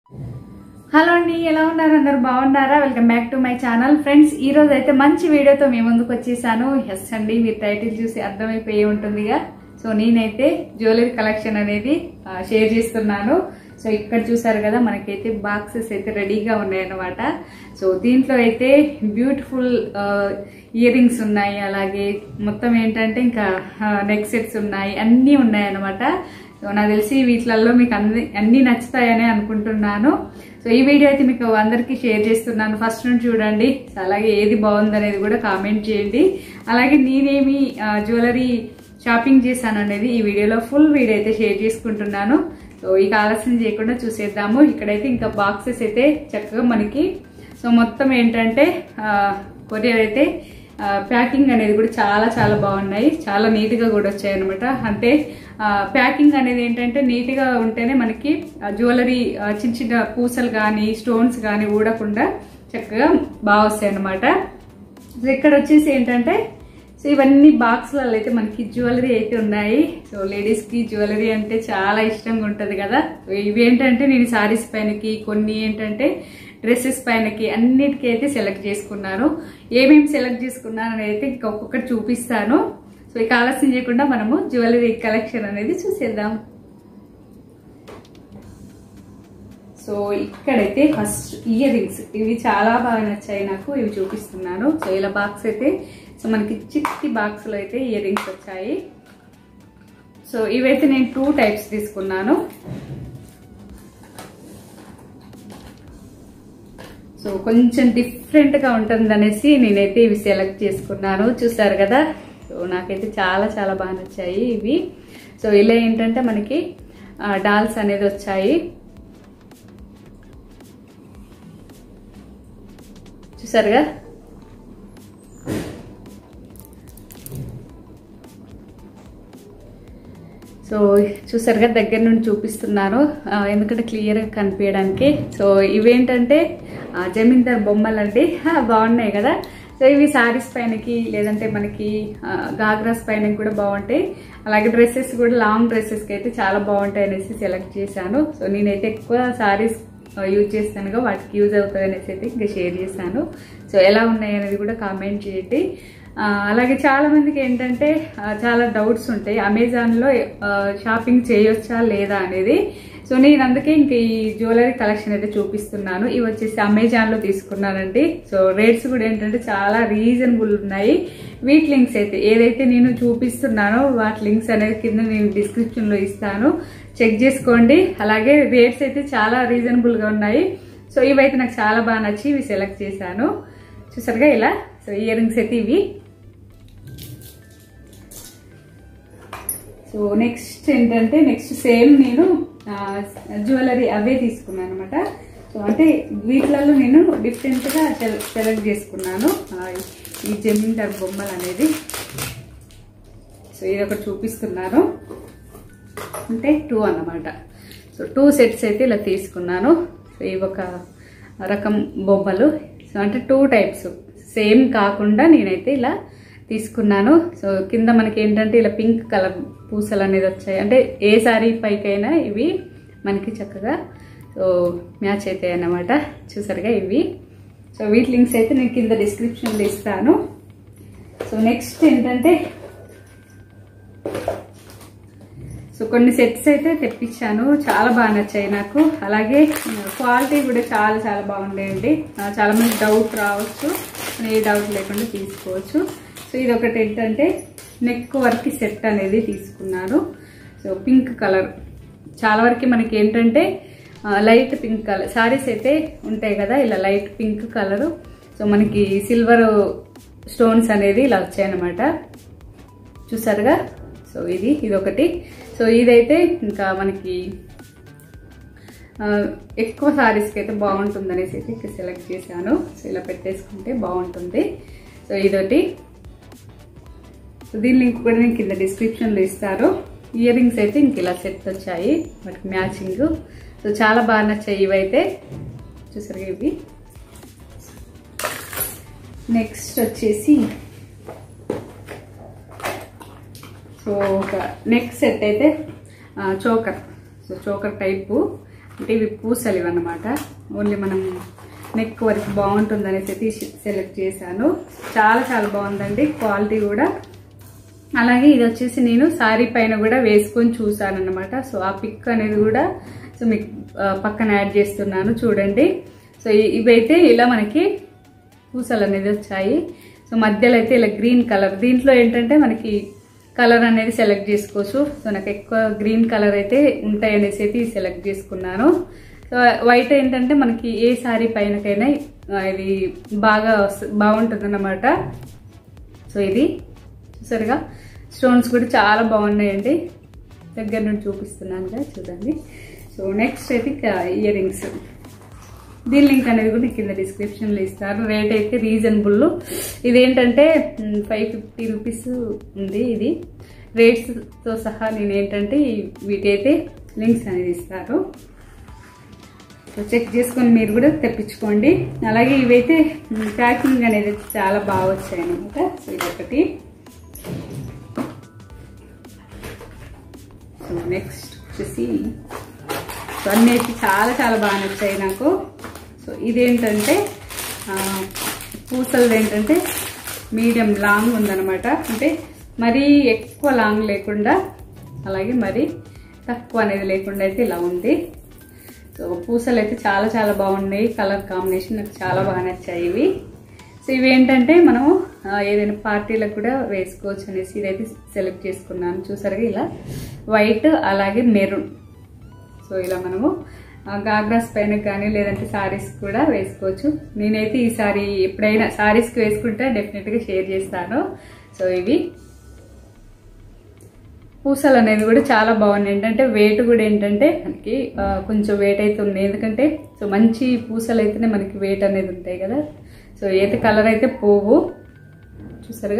hello అండి ఎలా ఉన్నారు అందరు బాగున్నారా welcome back to my channel friends ఈ రోజు అయితే మంచి వీడియోతో మీ ముందుకు వచ్చేసాను ఎస్ అండి మీరు టైటిల్ చూసి అర్థమైపోయి ఉంటుందిగా సో నేనైతే జ్యువెలరీ కలెక్షన్ అనేది ఆ, షేర్ చేస్తున్నాను సో ఇక్కడ చూసారు కదా మనకైతే బాక్సెస్ అయితే రెడీగా ఉన్నాయన్నమాట సో దీంట్లో అయితే బ్యూటిఫుల్ ఇయర్ రింగ్స్ ఉన్నాయి అలాగే మొత్తం ఏంటంటే ఇంకా నెక్ సెట్స్ ఉన్నాయి అన్నీ ఉన్నాయి అన్నమాట సో నాకు తెలిసి వీటిలలో మీకు అన్ని అన్నీ నచ్చుతాయని అనుకుంటున్నాను సో ఈ వీడియో అయితే మీకు అందరికీ షేర్ చేస్తున్నాను ఫస్ట్ నుండి చూడండి సో అలాగే ఏది బాగుందనేది కూడా కామెంట్ చేయండి అలాగే నేనేమి జ్యువెలరీ షాపింగ్ చేశాను అనేది ఈ వీడియోలో ఫుల్ వీడియో అయితే షేర్ చేసుకుంటున్నాను సో ఇక ఆలస్యం చేయకుండా చూసేద్దాము ఇక్కడైతే ఇంకా బాక్సెస్ అయితే చక్కగా మనకి సో మొత్తం ఏంటంటే కొరియర్ అయితే ఆ, ప్యాకింగ్ అనేది కూడా చాలా చాలా బాగున్నాయి చాలా నీట్గా కూడా వచ్చాయి అనమాట అంటే ఆ, ప్యాకింగ్ అనేది ఏంటంటే నీట్గా ఉంటేనే మనకి ఆ, జ్యువెలరీ ఆ, చిన్న చిన్న పూసలు కానీ స్టోన్స్ కానీ ఊడకుండా చక్కగా బాగా వస్తాయి అనమాట సో ఇక్కడ వచ్చేసి ఏంటంటే సో ఇవన్నీ బాక్స్లలో అయితే మనకి జ్యువెలరీ అయితే ఉన్నాయి సో లేడీస్కి జ్యువెలరీ అంటే చాలా ఇష్టంగా ఉంటుంది కదా సో ఇవి ఏంటంటే నేను సారీస్ పైనకి కొన్ని ఏంటంటే డ్రెస్సెస్ పైనకి అన్నిటికీ అయితే సెలెక్ట్ చేసుకున్నాను ఏమేమి సెలెక్ట్ చేసుకున్నాను అనేది అయితే ఇంకా ఒక్కొక్కటి చూపిస్తాను సో ఇక ఆలస్యం చేయకుండా మనము జ్యువెలరీ కలెక్షన్ అనేది చూసేద్దాం సో ఇక్కడైతే ఫస్ట్ ఇయర్ రింగ్స్ ఇవి చాలా బాగా నచ్చాయి నాకు ఇవి చూపిస్తున్నాను సో ఇలా బాక్స్ అయితే సో మనకి చిట్టి బాక్స్లో అయితే ఇయర్ రింగ్స్ వచ్చాయి సో ఇవైతే నేను టూ టైప్స్ తీసుకున్నాను సో కొంచెం డిఫరెంట్గా ఉంటుంది అనేసి నేనైతే ఇవి సెలెక్ట్ చేసుకున్నాను చూసారు కదా సో నాకైతే చాలా చాలా బాగా నచ్చాయి ఇవి సో ఇలా ఏంటంటే మనకి డాల్స్ అనేది వచ్చాయి చూసారుగా సో చూసారుగా దగ్గర నుండి చూపిస్తున్నాను ఆ, ఎందుకంటే క్లియర్గా కనిపించడానికి సో ఇవేంటంటే ఆ, జమీందార్ బొమ్మలు అండి హా, బాగున్నాయి కదా సో ఇవి సారీస్ పైనకి లేదంటే మనకి ఆ, గాగ్రాస్ పైన కూడా బాగుంటాయి అలాగే డ్రెస్సెస్ కూడా లాంగ్ డ్రెస్సెస్కి అయితే చాలా బాగుంటాయి అనేసి సెలెక్ట్ చేశాను సో నేనైతే ఎక్కువ సారీస్ యూజ్ చేస్తానుగా వాటికి యూజ్ అవుతుంది అనేసి అయితే ఇంకా షేర్ చేశాను సో ఎలా ఉన్నాయి అనేది కూడా కామెంట్ చేయండి ఆ, అలాగే చాలా మందికి ఏంటంటే ఆ, చాలా డౌట్స్ ఉంటాయి అమెజాన్లో ఆ, షాపింగ్ చేయొచ్చా లేదా అనేది సో నేను అందుకే ఇంక ఈ జ్యువెలరీ కలెక్షన్ అయితే చూపిస్తున్నాను ఇవి వచ్చేసి అమెజాన్లో తీసుకున్నానండి సో రేట్స్ కూడా ఏంటంటే చాలా రీజనబుల్ ఉన్నాయి వీటి లింక్స్ అయితే ఏదైతే నేను చూపిస్తున్నానో వాటి లింక్స్ అనేది కింద నేను డిస్క్రిప్షన్లో ఇస్తాను చెక్ చేసుకోండి అలాగే రేట్స్ అయితే చాలా రీజనబుల్గా ఉన్నాయి సో ఇవైతే నాకు చాలా బాగా నచ్చి ఇవి సెలెక్ట్ చేశాను చూసారుగా ఇలా సో ఇయర్ రింగ్స్ అయితే ఇవి సో నెక్స్ట్ ఏంటంటే నెక్స్ట్ సేమ్ నేను జ్యువెలరీ అవే తీసుకున్నాను అనమాట సో అంటే వీటిలలో నేను డిఫరెంట్గా సెలెక్ట్ చేసుకున్నాను ఆ, ఈ జమీందార్ బొమ్మలు అనేది సో ఇది ఒకటి చూపిస్తున్నాను అంటే టూ అన్నమాట సో టూ సెట్స్ అయితే ఇలా తీసుకున్నాను సో ఇవి ఒక రకం బొమ్మలు సో అంటే టూ టైప్స్ సేమ్ కాకుండా నేనైతే ఇలా తీసుకున్నాను సో కింద మనకి ఏంటంటే ఇలా పింక్ కలర్ పూసలు అనేది వచ్చాయి అంటే ఏ సారీ పైకైనా ఇవి మనకి చక్కగా సో మ్యాచ్ అవుతాయి అన్నమాట చూసారుగా ఇవి సో వీటి లింక్స్ అయితే నేను కింద డిస్క్రిప్షన్లో ఇస్తాను సో నెక్స్ట్ ఏంటంటే సో కొన్ని సెట్స్ అయితే తెప్పించాను చాలా బాగా నచ్చాయి నాకు అలాగే క్వాలిటీ కూడా చాలా చాలా బాగుండేయండి ఆ, చాలా మంది డౌట్ రావచ్చు ఏ డౌట్ లేకుండా తీసుకోవచ్చు సో ఇది ఒకటి ఏంటంటే నెక్ వర్క్ సెట్ అనేది తీసుకున్నాను సో పింక్ కలర్ చాలా వరకు మనకి ఏంటంటే ఆ, లైట్ పింక్ కలర్ సారీస్ అయితే ఉంటాయి కదా ఇలా లైట్ పింక్ కలరు సో మనకి సిల్వర్ స్టోన్స్ అనేది ఇలా వచ్చాయన్నమాట చూసారుగా సో ఇది ఇది ఒకటి సో ఇదైతే ఇంకా మనకి ఆ, ఎక్కువ సారీస్కి అయితే బాగుంటుంది అనేసి అయితే ఇక్కడ సెలెక్ట్ చేశాను సో ఇలా పెట్టేసుకుంటే బాగుంటుంది సో ఇదొకటి సో దీని లింక్ కూడా నేను కింద డిస్క్రిప్షన్లో ఇస్తారు ఇయర్ రింగ్స్ అయితే ఇంక ఇలా సెట్ వచ్చాయి వాటికి మ్యాచింగ్ సో చాలా బాగా నచ్చాయి ఇవైతే చూసారు ఇవి నెక్స్ట్ వచ్చేసి సో ఒక నెక్ సెట్ అయితే చోకర్ సో చోకర్ టైపు అంటే ఇవి పూసలు ఇవన్నమాట ఓన్లీ మనం నెక్ వరకు బాగుంటుంది అనేసి అయితే సెలెక్ట్ చేశాను చాలా చాలా బాగుందండి క్వాలిటీ కూడా అలాగే ఇది వచ్చేసి నేను శారీ పైన కూడా వేసుకొని చూసాను అనమాట సో ఆ పిక్ అనేది కూడా సో మీకు ఆ, పక్కన యాడ్ చేస్తున్నాను చూడండి సో ఇ- ఇవైతే ఇలా మనకి పూసలు అనేది వచ్చాయి సో మధ్యలో అయితే ఇలా గ్రీన్ కలర్ దీంట్లో ఏంటంటే మనకి కలర్ అనేది సెలెక్ట్ చేసుకోవచ్చు సో నాకు ఎక్కువ గ్రీన్ కలర్ అయితే ఉంటాయి అనేసి అయితే ఇది సెలెక్ట్ చేసుకున్నాను సో వైట్ ఏంటంటే మనకి ఏ శారీ పైనకైనా ఆ, ఇది బాగా బాగుంటుంది అన్నమాట సో ఇది చూసారుగా స్టోన్స్ కూడా చాలా బాగున్నాయండి దగ్గర నుండి చూపిస్తున్నాను కదా చూడండి సో నెక్స్ట్ అయితే ఇయర్ రింగ్స్ దీని లింక్ అనేది కూడా కింద డిస్క్రిప్షన్లో ఇస్తారు రేట్ అయితే రీజనబుల్ ఇదేంటంటే ఫైవ్ ఫిఫ్టీ రూపీస్ ఉంది ఇది రేట్స్తో సహా నేను ఏంటంటే ఈ- వీటి అయితే లింక్స్ అనేది ఇస్తారు సో చెక్ చేసుకొని మీరు కూడా తెప్పించుకోండి అలాగే ఇవైతే ప్యాకింగ్ అనేది చాలా బాగా వచ్చాయి అనమాట సో ఇదొకటి సో నెక్స్ట్ వచ్చేసి సో అన్నీ అయితే చాలా చాలా బాగా నచ్చాయి నాకు సో ఇదేంటంటే ఆ, పూసలది ఏంటంటే మీడియం లాంగ్ ఉందన్నమాట అంటే మరీ ఎక్కువ లాంగ్ లేకుండా అలాగే మరీ తక్కువ అనేది లేకుండా అయితే ఇలా ఉంది సో పూసలు అయితే చాలా చాలా బాగున్నాయి కలర్ కాంబినేషన్ నాకు చాలా బాగా నచ్చాయి ఇవి సో ఇవి ఏంటంటే మనం ఆ, ఏదైనా పార్టీలకు కూడా వేసుకోవచ్చు అనేసి ఇదైతే సెలెక్ట్ చేసుకున్నాను చూసారుగా ఇలా వైట్ అలాగే మెరూన్ సో ఇలా మనము ఆ, గాగ్రాస్ పైన కానీ లేదంటే సారీస్ కూడా వేసుకోవచ్చు నేనైతే ఈ సారీ ఎప్పుడైనా సారీస్కి వేసుకుంటే డెఫినెట్గా షేర్ చేస్తాను సో ఇవి పూసలు అనేది కూడా చాలా బాగున్నాయి ఏంటంటే వెయిట్ కూడా ఏంటంటే మనకి ఆ, కొంచెం వెయిట్ అయితే ఉన్నాయి ఎందుకంటే సో మంచి పూసలు అయితేనే మనకి వెయిట్ అనేది ఉంటాయి కదా సో అయితే కలర్ అయితే పోవు చూసారుగా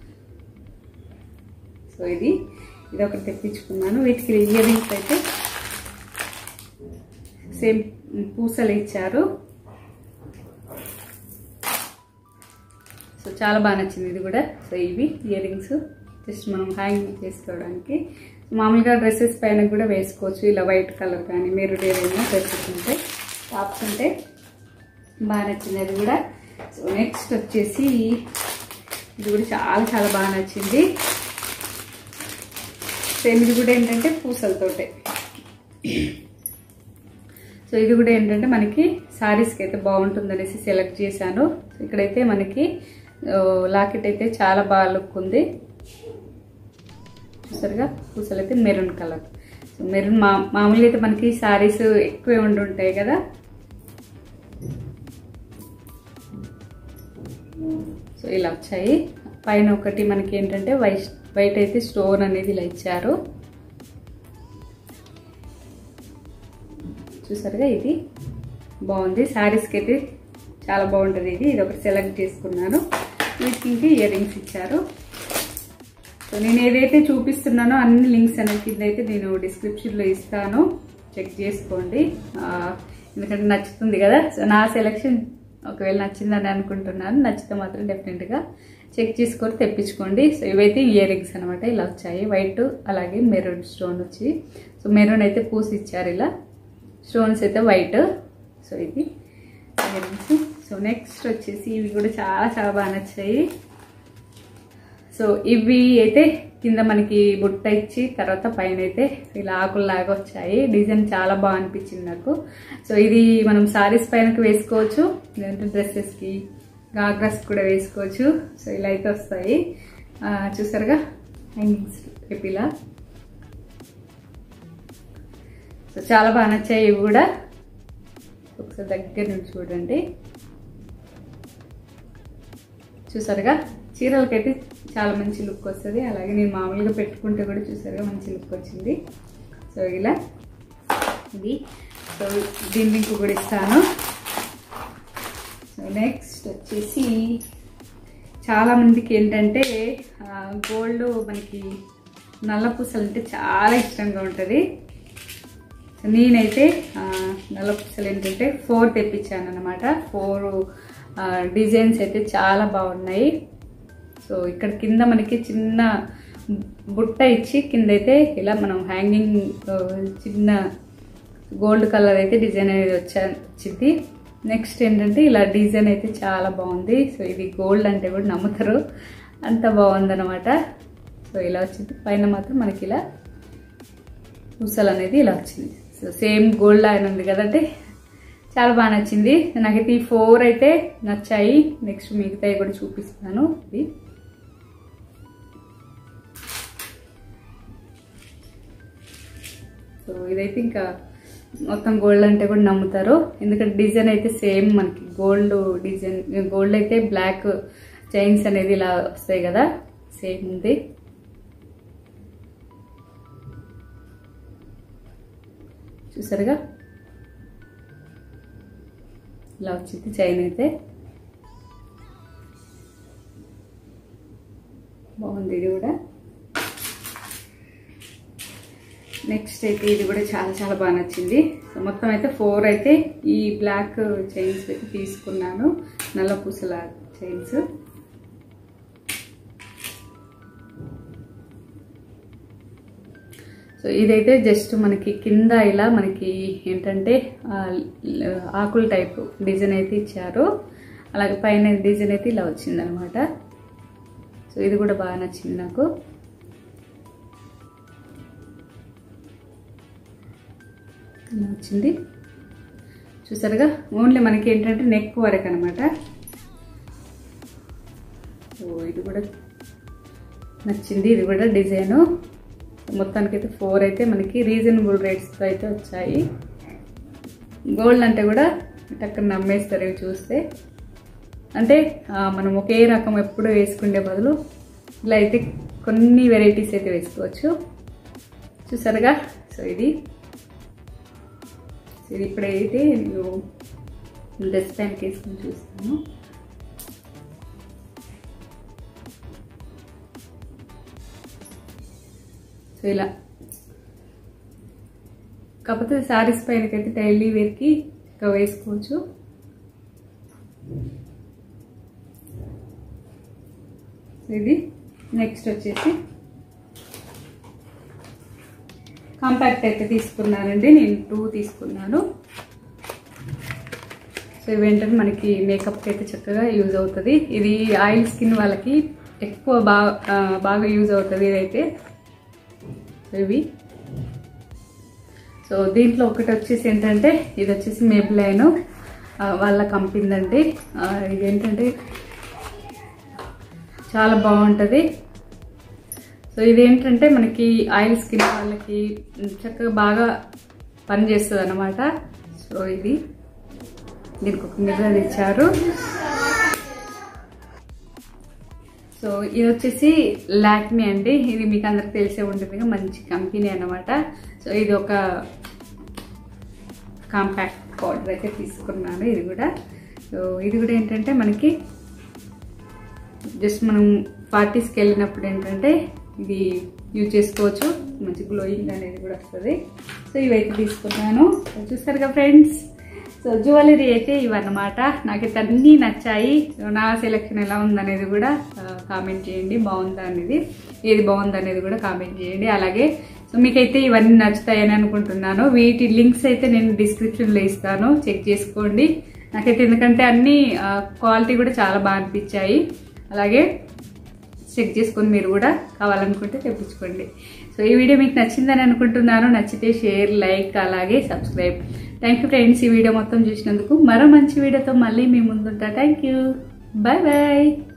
సో ఇది ఇది ఒకటి తెప్పించుకున్నాను వీటికి ఇయర్ రింగ్స్ అయితే సేమ్ పూసలు ఇచ్చారు సో చాలా బాగా నచ్చింది ఇది కూడా సో ఇవి ఇయర్ రింగ్స్ జస్ట్ మనం హ్యాంగింగ్ చేసుకోవడానికి మామూలుగా డ్రెస్సెస్ పైన కూడా వేసుకోవచ్చు ఇలా వైట్ కలర్ కానీ మీరు ఏదైనా డ్రెస్సెస్ ఉంటే టాప్స్ ఉంటే బాగా నచ్చింది అది కూడా సో నెక్స్ట్ వచ్చేసి ఇది కూడా చాలా చాలా బాగా నచ్చింది సేమ్ ఇది కూడా ఏంటంటే పూసలతోటే సో ఇది కూడా ఏంటంటే మనకి శారీస్కి అయితే బాగుంటుంది అనేసి సెలెక్ట్ చేశాను సో ఇక్కడైతే మనకి లాకెట్ అయితే చాలా బాగా లుక్ ఉంది చూసారుగా పూసలు అయితే మెరూన్ కలర్ సో మెరూన్ మా మామూలుగా అయితే మనకి శారీస్ ఎక్కువే ఉండి ఉంటాయి కదా సో ఇలా వచ్చాయి పైన ఒకటి మనకి ఏంటంటే వైట్ వైట్ అయితే స్టోన్ అనేది ఇలా ఇచ్చారు చూసారుగా ఇది బాగుంది శారీస్కి అయితే చాలా బాగుంటుంది ఇది ఇది ఒకటి సెలెక్ట్ చేసుకున్నాను వీటికి ఇంక ఇయర్ రింగ్స్ ఇచ్చారు సో నేను ఏదైతే చూపిస్తున్నానో అన్ని లింక్స్ అనేది కింద అయితే నేను డిస్క్రిప్షన్లో ఇస్తాను చెక్ చేసుకోండి ఆ, ఎందుకంటే నచ్చుతుంది కదా సో నా సెలెక్షన్ ఒకవేళ నచ్చిందని అనుకుంటున్నాను నచ్చితే మాత్రం డెఫినెట్గా చెక్ చేసుకొని తెప్పించుకోండి సో ఇవైతే ఇయర్ రింగ్స్ అనమాట ఇలా వచ్చాయి వైట్ అలాగే మెరూన్ స్టోన్ వచ్చి సో మెరూన్ అయితే పూసి ఇచ్చారు ఇలా స్టోన్స్ అయితే వైట్ సో ఇది ఇయర్ రింగ్స్ సో నెక్స్ట్ వచ్చేసి ఇవి కూడా చాలా చాలా బాగా నచ్చాయి సో ఇవి అయితే కింద మనకి బుట్ట ఇచ్చి తర్వాత పైన అయితే ఇలా ఆకుల్లాగా వచ్చాయి డిజైన్ చాలా బాగా అనిపించింది నాకు సో ఇది మనం సారీస్ పైనకి వేసుకోవచ్చు లేదంటే డ్రెస్సెస్కి గాగ్రాస్ కూడా వేసుకోవచ్చు సో ఇలా అయితే వస్తాయి ఆ, చూసారుగా హ్యాంగింగ్స్ రేపు ఇలా సో చాలా బాగా నచ్చాయి ఇవి కూడా ఒకసారి దగ్గర నుంచి చూడండి చూసారుగా చీరలకైతే చాలా మంచి లుక్ వస్తుంది అలాగే నేను మామూలుగా పెట్టుకుంటే కూడా చూసారుగా మంచి లుక్ వచ్చింది సో ఇలా ఇది సో దీని లింక్ కూడా ఇస్తాను సో నెక్స్ట్ వచ్చేసి చాలా మందికి ఏంటంటే గోల్డ్ మనకి నల్ల పూసలు అంటే చాలా ఇష్టంగా ఉంటుంది సో నేనైతే ఆ, నల్ల పూసలు ఏంటంటే ఫోర్ తెప్పించాను అనమాట ఫోర్ డిజైన్స్ అయితే చాలా బాగున్నాయి సో ఇక్కడ కింద మనకి చిన్న బుట్ట ఇచ్చి కింద అయితే ఇలా మనం హ్యాంగింగ్ చిన్న గోల్డ్ కలర్ అయితే డిజైన్ అనేది వచ్చా వచ్చింది నెక్స్ట్ ఏంటంటే ఇలా డిజైన్ అయితే చాలా బాగుంది సో ఇది గోల్డ్ అంటే కూడా నమ్ముతారు అంత బాగుందన్నమాట సో ఇలా వచ్చింది పైన మాత్రం మనకి ఇలా పూసలు అనేది ఇలా వచ్చింది సో సేమ్ గోల్డ్ ఆయన ఉంది కదంటే చాలా బాగా నచ్చింది నాకైతే ఈ ఫోర్ అయితే నచ్చాయి నెక్స్ట్ మిగతాయి కూడా చూపిస్తాను ఇది సో ఇదైతే ఇంకా మొత్తం గోల్డ్ అంటే కూడా నమ్ముతారు ఎందుకంటే డిజైన్ అయితే సేమ్ మనకి గోల్డ్ డిజైన్ గోల్డ్ అయితే బ్లాక్ చైన్స్ అనేది ఇలా వస్తాయి కదా సేమ్ ఉంది చూసారుగా ఇలా వచ్చింది చైన్ అయితే బాగుంది ఇది కూడా నెక్స్ట్ అయితే ఇది కూడా చాలా చాలా బాగా నచ్చింది సో మొత్తం అయితే ఫోర్ అయితే ఈ బ్లాక్ చైన్స్ అయితే తీసుకున్నాను నల్ల పూసల చైన్స్ సో ఇదైతే జస్ట్ మనకి కింద ఇలా మనకి ఏంటంటే ఆ, ఆకుల టైప్ డిజైన్ అయితే ఇచ్చారు అలాగే పైన డిజైన్ అయితే ఇలా వచ్చిందనమాట సో ఇది కూడా బాగా నచ్చింది నాకు ఇలా వచ్చింది చూసారుగా ఓన్లీ మనకి ఏంటంటే నెక్ వరకు అనమాట సో ఇది కూడా నచ్చింది ఇది కూడా డిజైను మొత్తానికి అయితే ఫోర్ అయితే మనకి రీజనబుల్ రేట్స్తో అయితే వచ్చాయి గోల్డ్ అంటే కూడా టక్కన నమ్మేస్తారు ఇవి చూస్తే అంటే ఆ, మనం ఒకే రకం ఎప్పుడు వేసుకునే బదులు ఇలా అయితే కొన్ని వెరైటీస్ అయితే వేసుకోవచ్చు చూసారుగా సో ఇది సో ఇది ఇప్పుడైతే నేను డ్రెస్ ప్యాంట్ వేసుకొని చూస్తాను సో ఇలా కాకపోతే శారీస్ పైనకైతే డైలీ వేర్కి ఇంకా వేసుకోవచ్చు సో ఇది నెక్స్ట్ వచ్చేసి కాంపాక్ట్ అయితే తీసుకున్నానండి నేను టూ తీసుకున్నాను సో ఇవి ఏంటంటే మనకి మేకప్కి అయితే చక్కగా యూజ్ అవుతుంది ఇది ఆయిల్ స్కిన్ వాళ్ళకి ఎక్కువ బాగా బాగా యూజ్ అవుతుంది ఇదైతే సో ఇవి సో దీంట్లో ఒకటి వచ్చేసి ఏంటంటే ఇది వచ్చేసి మేపులైన్ వాళ్ళ కంపెనీ అండి ఆ, ఇదేంటంటే చాలా బాగుంటుంది సో ఇదేంటంటే మనకి ఆయిల్ స్కిన్ వాళ్ళకి చక్కగా బాగా పనిచేస్తుంది అనమాట సో ఇది దీనికి ఒక మిర్రర్ ఇచ్చారు సో ఇది వచ్చేసి లాక్మీ అండి ఇది మీకు అందరికి తెలిసే ఉంటుంది మంచి కంపెనీ అన్నమాట సో ఇది ఒక కాంపాక్ట్ పౌడర్ అయితే తీసుకున్నాను ఇది కూడా సో ఇది కూడా ఏంటంటే మనకి జస్ట్ మనం పార్టీస్కి వెళ్ళినప్పుడు ఏంటంటే ఇది యూజ్ చేసుకోవచ్చు మంచి గ్లోయింగ్ అనేది కూడా వస్తుంది సో ఇవైతే తీసుకున్నాను సో చూసారుగా ఫ్రెండ్స్ సో జ్యువెలరీ అయితే ఇవన్నమాట నాకైతే అన్నీ నచ్చాయి సో నా సెలెక్షన్ ఎలా ఉందనేది కూడా కామెంట్ చేయండి బాగుందా అనేది ఏది బాగుంది అనేది కూడా కామెంట్ చేయండి అలాగే సో మీకైతే ఇవన్నీ నచ్చుతాయని అనుకుంటున్నాను వీటి లింక్స్ అయితే నేను డిస్క్రిప్షన్లో ఇస్తాను చెక్ చేసుకోండి నాకైతే ఎందుకంటే అన్ని క్వాలిటీ కూడా చాలా బాగా అనిపించాయి అలాగే చెక్ చేసుకొని మీరు కూడా కావాలనుకుంటే తెప్పించుకోండి సో ఈ వీడియో మీకు నచ్చిందని అనుకుంటున్నాను నచ్చితే షేర్ లైక్ అలాగే సబ్స్క్రైబ్ థ్యాంక్ యూ ఫ్రెండ్స్ ఈ వీడియో మొత్తం చూసినందుకు మరో మంచి వీడియోతో మళ్ళీ మీ ముందుంటా థ్యాంక్ యూ బాయ్ బాయ్